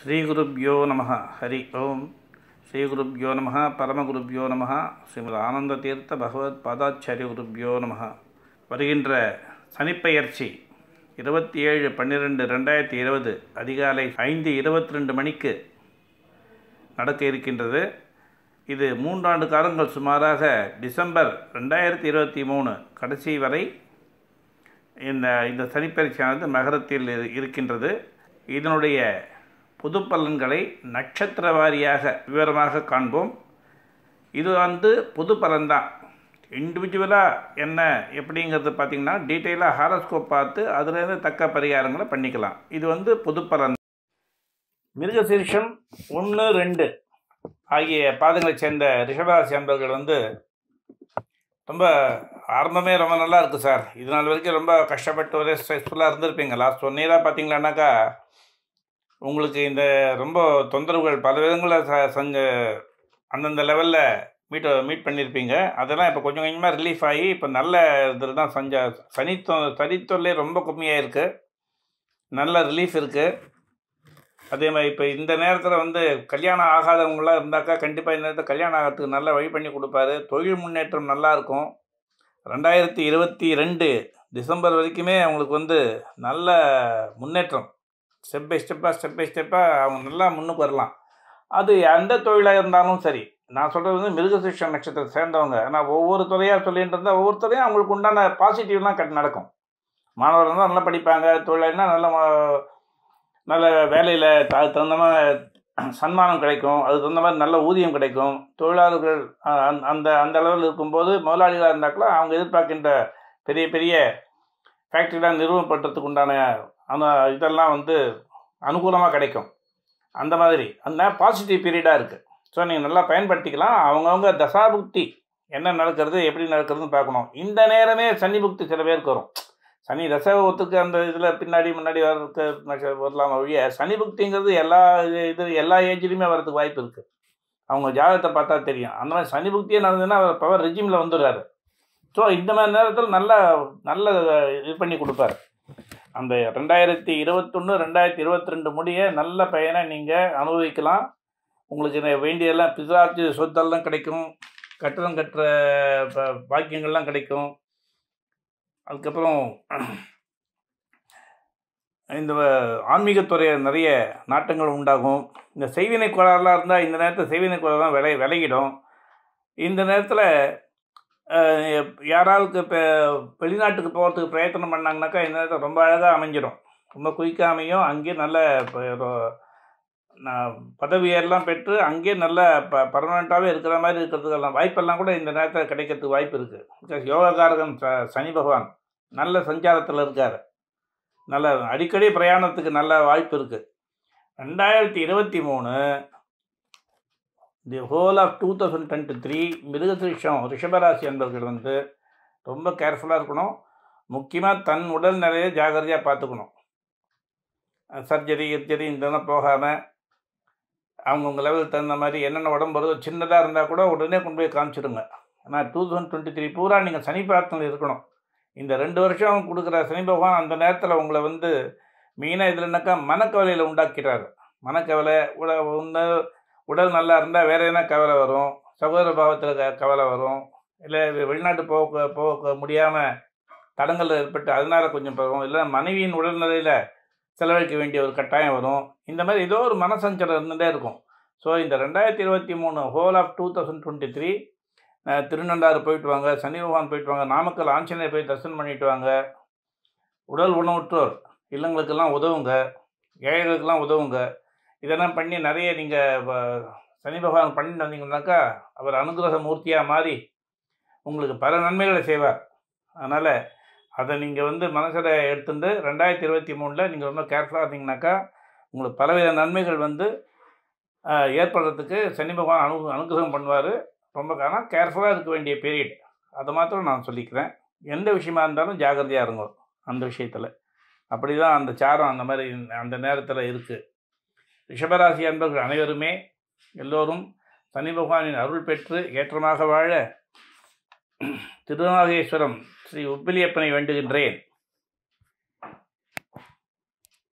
ஸ்ரீகுருப்யோ நம ஹரி ஓம் ஸ்ரீகுருப்யோ நம பரமகுருப்யோ நம ஸ்ரீமத் ஆனந்த தீர்த்த பகவத் பாதாச்சாரிய குருப்யோ நம வருகின்ற சனிப்பெயர்ச்சி இருபத்தி ஏழு பன்னிரெண்டு ரெண்டாயிரத்தி இருபது அதிகாலை ஐந்து இருபத்தி ரெண்டு மணிக்கு நடக்க இருக்கின்றது இது மூன்றாண்டு காலங்கள் சுமாராக டிசம்பர் ரெண்டாயிரத்தி இருபத்தி மூணு கடைசி வரை இந்த இந்த சனிப்பயிற்சியானது மகரத்தில் இரு- இருக்கின்றது இதனுடைய பொது பலன்களை நட்சத்திர வாரியாக விவரமாக காண்போம் இது வந்து பொது பலன்தான் இண்டிவிஜுவலாக என்ன எப்படிங்கிறது பார்த்தீங்கன்னா டீட்டெயிலாக ஹாரோஸ்கோப் பார்த்து அதுலேருந்து தக்க பரிகாரங்களை பண்ணிக்கலாம் இது வந்து பொது பலன் மிருகசீர்ஷம் ஒன்று ரெண்டு ஆகிய பாதங்களைச் சேர்ந்த ரிஷபராசி அன்பர்கள் வந்து ரொம்ப ஆரம்பமே ரொம்ப நல்லா இருக்குது சார் இது நாள் வரைக்கும் ரொம்ப கஷ்டப்பட்டு ஒரே ஸ்ட்ரெஸ்ஃபுல்லாக இருந்திருப்பீங்க லாஸ்ட் ஒன் இயராக பார்த்தீங்களான்னாக்கா உங்களுக்கு இந்த ரொம்ப தொந்தரவுகள் பல விதங்களில் ச செஞ்ச அந்தந்த லெவலில் மீட் மீட் பண்ணியிருப்பீங்க அதெல்லாம் இப்போ கொஞ்சம் கொஞ்சமாக ரிலீஃப் ஆகி இப்போ நல்ல இதில் தான் செஞ்ச சனித்தொ சனித்தொல்லே ரொம்ப கம்மியாக இருக்குது நல்ல ரிலீஃப் இருக்குது அதே மாதிரி இப்போ இந்த நேரத்தில் வந்து கல்யாணம் ஆகாதவங்களாம் இருந்தாக்கா கண்டிப்பாக இந்த நேரத்தில் கல்யாணம் ஆகிறதுக்கு நல்ல வழி பண்ணி கொடுப்பாரு தொழில் முன்னேற்றம் நல்லா இருக்கும் ரெண்டாயிரத்தி இருபத்தி ரெண்டு டிசம்பர் வரைக்குமே அவங்களுக்கு வந்து நல்ல முன்னேற்றம் ஸ்டெப் பை ஸ்டெப்பாக ஸ்டெப் பை ஸ்டெப்பாக அவங்க நல்லா முன்னுக்கு வரலாம் அது எந்த தொழிலாக இருந்தாலும் சரி நான் சொல்கிறது வந்து மிருகசிருஷ்ண நட்சத்திரத்தை சேர்ந்தவங்க ஆனால் ஒவ்வொரு துறையாக சொல்லிட்டு இருந்தால் ஒவ்வொரு துறையும் அவங்களுக்கு உண்டான பாசிட்டிவ்லாம் கட் நடக்கும் மாணவர்கள் இருந்தால் நல்லா படிப்பாங்க தொழிலாளினா நல்ல ம- நல்ல வேலையில் அதுக்கு தகுந்த மாதிரி சன்மானம் கிடைக்கும் அதுக்கு தகுந்த மாதிரி நல்ல ஊதியம் கிடைக்கும் தொழிலாளர்கள் அஹ், அந்த- அந்த அந்த அளவில் இருக்கும்போது முதலாளிகளாக இருந்தாக்கலாம் அவங்க எதிர்பார்க்கின்ற பெரிய பெரிய ஃபேக்ட்ரிலாம் நிறுவனம் பண்ணுறதுக்கு உண்டான அந்த இதெல்லாம் வந்து அனுகூலமாக கிடைக்கும் அந்த மாதிரி அந்த பாசிட்டிவ் பீரியடாக இருக்குது ஸோ நீங்கள் நல்லா பயன்படுத்திக்கலாம் அவங்கவுங்க தசாபுக்தி என்ன நடக்கிறது எப்படி நடக்கிறதுன்னு பார்க்கணும் இந்த நேரமே சனி புக்தி சில பேருக்கு வரும் சனி தசவத்துக்கு அந்த இதில் பின்னாடி முன்னாடி வர்றதுக்கு நட்ச- வரலாம் ஒழிய சனி புக்திங்கிறது எல்லா இது இது எல்லா ஏஜ்லேயுமே வர்றதுக்கு வாய்ப்பு இருக்குது அவங்க ஜாதகத்தை பார்த்தா தெரியும் அந்த மாதிரி சனி புக்தியே நடந்ததுன்னா அவர் பவர் ரெஜிமில் வந்துடுறாரு ஸோ இந்த மாதிரி நேரத்தில் நல்ல நல்ல இது பண்ணி கொடுப்பாரு அந்த ரெண்டாயிரத்தி இருபத்தொன்று ரெண்டாயிரத்தி இருபத்தி ரெண்டு முடிய நல்ல பயனை நீங்கள் அனுபவிக்கலாம் உங்களுக்கு நே- வேண்டியெல்லாம் பிசாச்சு சொத்தெல்லாம் கிடைக்கும் கட்டடம் கட்டுற ப- பாக்கியங்கள்லாம் கிடைக்கும் அதுக்கப்புறம் இந்த ஆன்மீகத்துறை நிறைய நாட்டங்கள் உண்டாகும் இந்த செய்வினை கோளாறுலாம் இருந்தால் இந்த நேரத்தில் செய்வினை கோளாறுலாம் விலை விலகிடும் இந்த நேரத்தில் யாராவது இப்போ வெளிநாட்டுக்கு போகிறதுக்கு பிரயத்தனம் பண்ணாங்கனாக்கா இந்த நேரத்தில் ரொம்ப அழகாக அமைஞ்சிடும் ரொம்ப குயிக்காக அமையும் அங்கேயே நல்ல இப்போ ஒரு நான் பதவியெல்லாம் பெற்று அங்கேயே நல்ல ப பர்மனெண்ட்டாகவே இருக்கிற மாதிரி இருக்கிறதுக்கெல்லாம் வாய்ப்பெல்லாம் கூட இந்த நேரத்தில் கிடைக்கிறதுக்கு வாய்ப்பு இருக்குது பிகாஸ் யோகக்காரகன் ச சனி பகவான் நல்ல சஞ்சாரத்தில் இருக்கார் நல்ல அடிக்கடி பிரயாணத்துக்கு நல்ல வாய்ப்பு இருக்குது ரெண்டாயிரத்தி இருபத்தி மூணு the whole of two thousand twenty three மிருகசிருஷம் ரிஷபராசி என்பவர்கள் வந்து ரொம்ப கேர்ஃபுல்லாக இருக்கணும் முக்கியமாக தன் உடல் நிலையை ஜாகிரதையாக பார்த்துக்கணும் சர்ஜரி கிர்ஜரி இதெல்லாம் போகாமல் அவங்கவுங்க லெவலுக்கு தகுந்த மாதிரி என்னென்ன உடம்பு வருதோ சின்னதாக இருந்தால் கூட உடனே கொண்டு போய் காமிச்சிடுங்க ஆனால் டூ தௌசண்ட் டுவெண்ட்டி த்ரீ பூரா நீங்கள் சனி பிரார்த்தனை இருக்கணும் இந்த ரெண்டு வருஷம் கொடுக்குற சனி பகவான் அந்த நேரத்தில் உங்களை வந்து மெயினாக இதுலனாக்கா மனக்கவலையில் உண்டாக்கிறாரு மனக்கவலை உட ஒன்று உடல் நல்லா இருந்தால் வேறு என்ன கவலை வரும் சகோதர பாவத்தில் க கவலை வரும் இல்லை வெளிநாட்டு போக போக முடியாமல் தடங்கள் ஏற்பட்டு அதனால கொஞ்சம் போகும் இல்லை மனைவியின் உடல்நிலையில் செலவழிக்க வேண்டிய ஒரு கட்டாயம் வரும் இந்த மாதிரி ஏதோ ஒரு மனசஞ்சலம் இருந்துகிட்டே இருக்கும் ஸோ இந்த ரெண்டாயிரத்தி இருபத்தி மூணு whole of two thousand twenty three திருநண்டாறு போயிட்டு வாங்க சனி பகவான் போயிட்டு வாங்க நாமக்கல் ஆஞ்சநேயர் போய் தரிசனம் பண்ணிட்டு வாங்க உடல் ஊனமுற்றோர் இல்லங்களுக்கெல்லாம் உதவுங்க ஏழைகளுக்கெல்லாம் உதவுங்க இதெல்லாம் பண்ணி நிறைய நீங்கள் சனி பகவான் பண்ணிட்டு வந்தீங்கன்னாக்கா அவர் அனுகிரக மூர்த்தியாக மாறி உங்களுக்கு பல நன்மைகளை செய்வார் அதனால் அதை நீங்கள் வந்து மனசில் எடுத்துட்டு ரெண்டாயிரத்தி இருபத்தி மூணில் நீங்கள் ரொம்ப கேர்ஃபுல்லாக இருந்தீங்கன்னாக்கா உங்களுக்கு பலவித நன்மைகள் வந்து ஆஹ், ஏற்படுறதுக்கு சனி பகவான் அனு அனுகிரகம் பண்ணுவார் ரொம்ப ஆனால் கேர்ஃபுல்லாக இருக்க வேண்டிய பீரியட் அதை மாத்திரம் நான் சொல்லிக்கிறேன் எந்த விஷயமா இருந்தாலும் ஜாகிரதையாக இருங்க அந்த விஷயத்தில் அப்படி தான் அந்த சாரம் அந்த மாதிரி அந்த நேரத்தில் இருக்குது ரிஷபராசி அன்பர்கள் அனைவருமே எல்லோரும் சனி பகவானின் அருள் பெற்று ஏற்றமாக வாழ திருநாகேஸ்வரம் ஸ்ரீ உப்பிலியப்பனை வேண்டுகின்றேன்